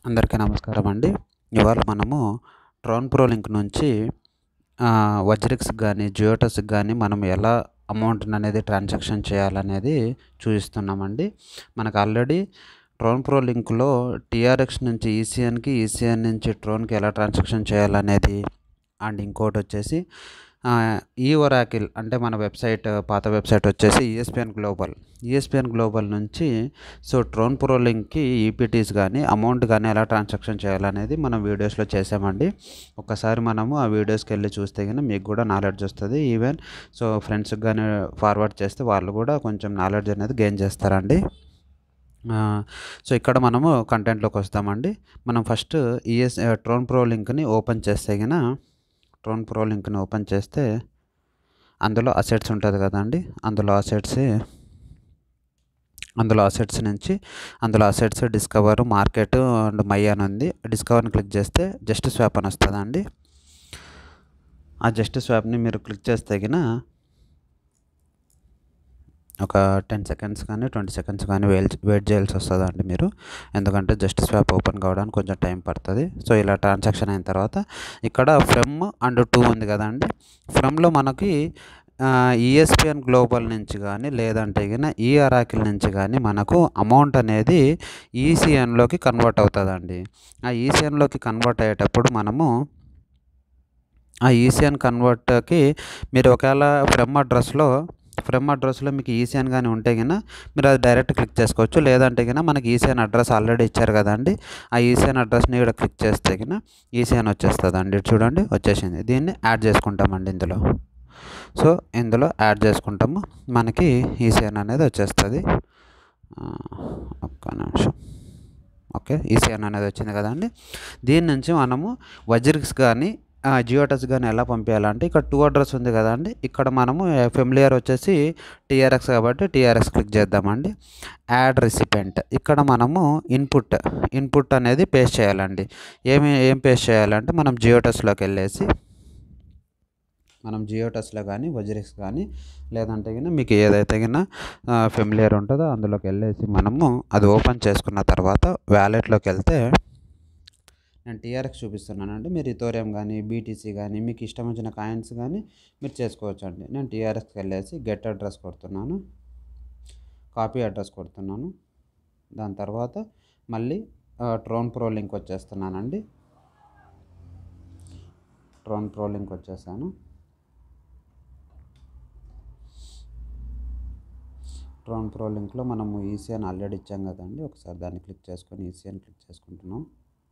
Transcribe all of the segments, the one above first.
అందరికీ నమస్కారం అండి ఇవాళ మనము ట్రోన్ ప్రో లింక్ నుంచి వజ్రిక్స్ కానీ జియోటస్కి కానీ మనం ఎలా అమౌంట్ అనేది ట్రాన్సాక్షన్ చేయాలనేది చూపిస్తున్నామండి మనకు ఆల్రెడీ ట్రోన్ ప్రో లింక్లో టీఆర్ఎక్స్ నుంచి ఈసీఎన్కి ఈసీఎన్ నుంచి ట్రోన్కి ఎలా ట్రాన్సాక్షన్ చేయాలనేది అండ్ ఇంకోటి వచ్చేసి ఈ ఒరాకిల్ అంటే మన వెబ్సైట్ పాత వెబ్సైట్ వచ్చేసి ఈఎస్పిఎన్ గ్లోబల్ ఈఎస్పిఎన్ గ్లోబల్ నుంచి సో ట్రోన్ ప్రో లింక్కి ఈపీటీస్ కానీ అమౌంట్ కానీ ఎలా ట్రాన్సాక్షన్ చేయాలనేది మనం వీడియోస్లో చేసామండి ఒకసారి మనము ఆ వీడియోస్కి వెళ్ళి చూస్తే కానీ మీకు కూడా నాలెడ్జ్ వస్తుంది ఈవెన్ సో ఫ్రెండ్స్కి కానీ ఫార్వర్డ్ చేస్తే వాళ్ళు కూడా కొంచెం నాలెడ్జ్ అనేది గెయిన్ చేస్తారండి సో ఇక్కడ మనము కంటెంట్లోకి వస్తామండి మనం ఫస్ట్ ఈఎస్ ట్రోన్ ప్రో లింక్ని ఓపెన్ చేస్తే గిన ట్రోన్ ప్రో లింక్ని ఓపెన్ చేస్తే అందులో అసెట్స్ ఉంటుంది కదండి అందులో అసెట్స్ అందులో అసెట్స్ నుంచి అందులో assets discover market and my అని ఉంది డిస్కవర్ని క్లిక్ చేస్తే జస్ట్ స్వాప్ అని వస్తుందండి ఆ జస్ట్ స్వాప్ని మీరు క్లిక్ చేస్తే గిన ఒక టెన్ సెకండ్స్ కానీ ట్వంటీ సెకండ్స్ కానీ వెయిట్ వెయిట్ చేయాల్సి వస్తుందండి మీరు ఎందుకంటే జస్ట్ స్వాప్ ఓపెన్ కావడానికి కొంచెం టైం పడుతుంది సో ఇలా ట్రాన్సాక్షన్ అయిన తర్వాత ఇక్కడ ఫ్రమ్ అండ్ టూ ఉంది కదండి ఫ్రమ్లో మనకి ఈఎస్పిఎన్ గ్లోబల్ నుంచి కానీ లేదంటే గిన ఈ అరాకిల్ నుంచి కానీ మనకు అమౌంట్ అనేది ఈసీఎన్లోకి కన్వర్ట్ అవుతుందండి ఆ ఈసీఎన్లోకి కన్వర్ట్ అయ్యేటప్పుడు మనము ఆ ఈసీఎన్ కన్వర్ట్కి మీరు ఒకవేళ ఫ్రమ్ అడ్రస్లో ఫ్రమ్ అడ్రస్లో మీకు ఈసీఎన్ కానీ ఉంటే కన్నా మీరు అది డైరెక్ట్ క్లిక్ చేసుకోవచ్చు లేదంటే కన్నా మనకి ఈసీఎన్ అడ్రస్ ఆల్రెడీ ఇచ్చారు కదండి ఆ ఈసీఎన్ అడ్రస్ని ఇక్కడ క్లిక్ చేస్తే కన్నా ఈసీఎన్ వచ్చేస్తుంది అండి చూడండి వచ్చేసింది దీన్ని యాడ్ చేసుకుంటామండి ఇందులో సో ఇందులో యాడ్ చేసుకుంటాము మనకి ఈసీఎన్ అనేది వచ్చేస్తుంది ఒక్క నిమిషం ఓకే ఈసీఎన్ అనేది వచ్చింది కదండి దీని నుంచి మనము వజ్రిక్స్ కానీ జియోటస్ కానీ ఎలా పంపించాలంటే ఇక్కడ టూ అడ్రస్ ఉంది కదండి ఇక్కడ మనము ఫెమిలియర్ వచ్చేసి టీఆర్ఎక్స్ కాబట్టి టీఆర్ఎక్స్ క్లిక్ చేద్దామండి యాడ్ రెసిపెంట్ ఇక్కడ మనము ఇన్పుట్ ఇన్పుట్ అనేది పేస్ట్ చేయాలండి ఏమి ఏం పేస్ట్ చేయాలంటే మనం జియోటస్లోకి వెళ్ళేసి మనం జియోటస్లో కానీ వజ్రిక్స్ కానీ లేదంటే కింద మీకు ఏదైతే కింద ఫెమిలియర్ ఉంటుందో అందులోకి వెళ్ళేసి మనము అది ఓపెన్ చేసుకున్న తర్వాత వ్యాలెట్లోకి వెళ్తే నేను టీఆర్ఎక్స్ చూపిస్తున్నానండి మీరు ఇథోరియం కానీ బీటీసీ కానీ మీకు ఇష్టం వచ్చిన కాయిన్స్ కానీ మీరు చేసుకోవచ్చు అండి నేను టీఆర్ఎక్స్కి వెళ్ళేసి గెట్ అడ్రస్ కొడుతున్నాను కాపీ అడ్రస్ కొడుతున్నాను దాని తర్వాత మళ్ళీ ట్రోన్ ప్రో లింక్ వచ్చేస్తున్నానండి ట్రోన్ ప్రో లింక్ వచ్చేసాను ట్రోన్ ప్రో లింక్లో మనము ఈసీఎన్ ఆల్రెడీ ఇచ్చాం కదండి ఒకసారి దాన్ని క్లిక్ చేసుకొని ఈసీఎన్ క్లిక్ చేసుకుంటున్నాం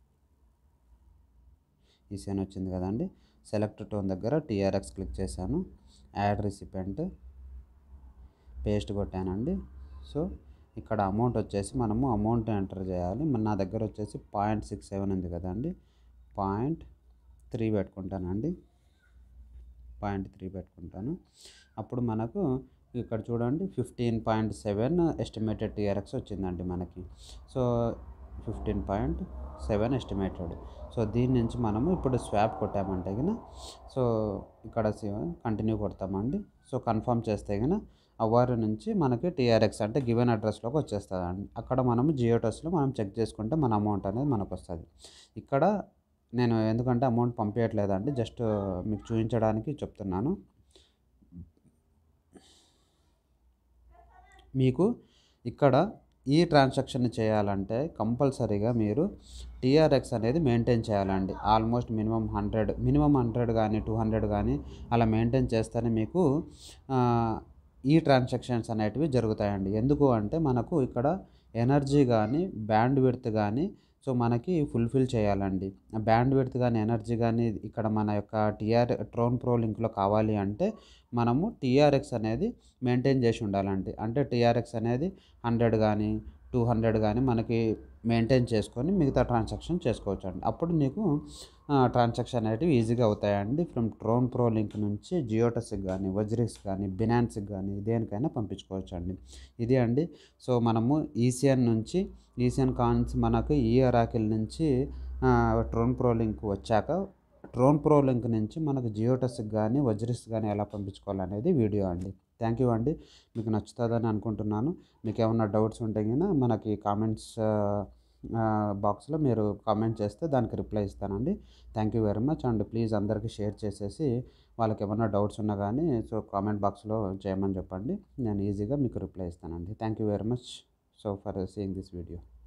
ఈసీఎన్ వచ్చింది కదండి సెలెక్ట్ టోన్ దగ్గర టీఆర్ఎక్స్ క్లిక్ చేశాను యాడ్ రిసిపెంట్ పేస్ట్ కొట్టానండి సో ఇక్కడ అమౌంట్ వచ్చేసి మనము అమౌంట్ ఎంటర్ చేయాలి మన నా దగ్గర వచ్చేసి పాయింట్ సిక్స్ సెవెన్ ఉంది కదండి పాయింట్ త్రీ పెట్టుకుంటానండి పాయింట్ త్రీ పెట్టుకుంటాను అప్పుడు మనకు ఇక్కడ చూడండి fifteen point seven estimated TRX వచ్చిందండి మనకి so fifteen point seven estimated so దీని నుంచి మనము ఇప్పుడు స్వాప్ కొట్టామంటే కనుక సో ఇక్కడ కంటిన్యూ కొడతామండి సో కన్ఫర్మ్ చేస్తే కనుక అవర్ నుంచి మనకి టీఆర్ఎక్స్ అంటే గివెన్ అడ్రస్లోకి వచ్చేస్తుంది అండి అక్కడ మనము జియోటస్లో మనం చెక్ చేసుకుంటే మన అమౌంట్ అనేది మనకు వస్తుంది ఇక్కడ నేను ఎందుకంటే అమౌంట్ పంపించట్లేదండి జస్ట్ మీకు చూపించడానికి చెప్తున్నాను మీకు ఇక్కడ ఈ ట్రాన్సాక్షన్ చేయాలంటే కంపల్సరీగా మీరు టీఆర్ఎక్స్ అనేది మెయింటైన్ చేయాలండి almost minimum hundred minimum hundred కానీ టూ హండ్రెడ్ కానీ అలా మెయింటైన్ చేస్తేనే మీకు ఈ ట్రాన్సాక్షన్స్ అనేటివి జరుగుతాయండి ఎందుకు అంటే మనకు ఇక్కడ ఎనర్జీ కానీ బ్యాండ్ విడ్త్ కానీ సో మనకి ఫుల్ఫిల్ చేయాలండి బ్యాండ్ విడ్త్ కానీ ఎనర్జీ కానీ ఇక్కడ మన యొక్క టీఆర్ ట్రోన్ ప్రో లింక్లో కావాలి అంటే మనము టీఆర్ఎక్స్ అనేది మెయింటైన్ చేసి ఉండాలండి అంటే టీఆర్ఎక్స్ అనేది హండ్రెడ్ కానీ టూ హండ్రెడ్ కానీ మనకి మెయింటైన్ చేసుకొని మిగతా ట్రాన్సాక్షన్ చేసుకోవచ్చు అండి అప్పుడు మీకు ట్రాన్సాక్షన్ అనేటివి ఈజీగా అవుతాయండి ఫ్రమ్ ట్రోన్ ప్రో లింక్ నుంచి జియోటస్కి కానీ వజ్రిక్స్ కానీ బినాన్స్కి కానీ దేనికైనా పంపించుకోవచ్చు అండి ఇది అండి సో మనము ఈసీఎన్ నుంచి ఈసీఎన్ కాయిన్స్ మనకు ఈ అరాకిల్ నుంచి ట్రోన్ ప్రో లింక్ వచ్చాక ట్రోన్ ప్రో లింక్ నుంచి మనకు జియోటస్కి కానీ వజ్రిక్స్ కానీ ఎలా పంపించుకోవాలనేది వీడియో అండి థ్యాంక్ యూ అండి మీకు నచ్చుతుందని అనుకుంటున్నాను మీకు ఏమైనా డౌట్స్ ఉంటే కనుక మనకి కామెంట్స్ బాక్స్లో మీరు కామెంట్ చేస్తే దానికి రిప్లై ఇస్తానండి thank you very much and please అందరికీ షేర్ చేసేసి వాళ్ళకి ఏమైనా డౌట్స్ ఉన్నా కానీ సో కామెంట్ బాక్స్లో చేయమని చెప్పండి నేను ఈజీగా మీకు రిప్లై ఇస్తానండి thank you very much so for seeing this video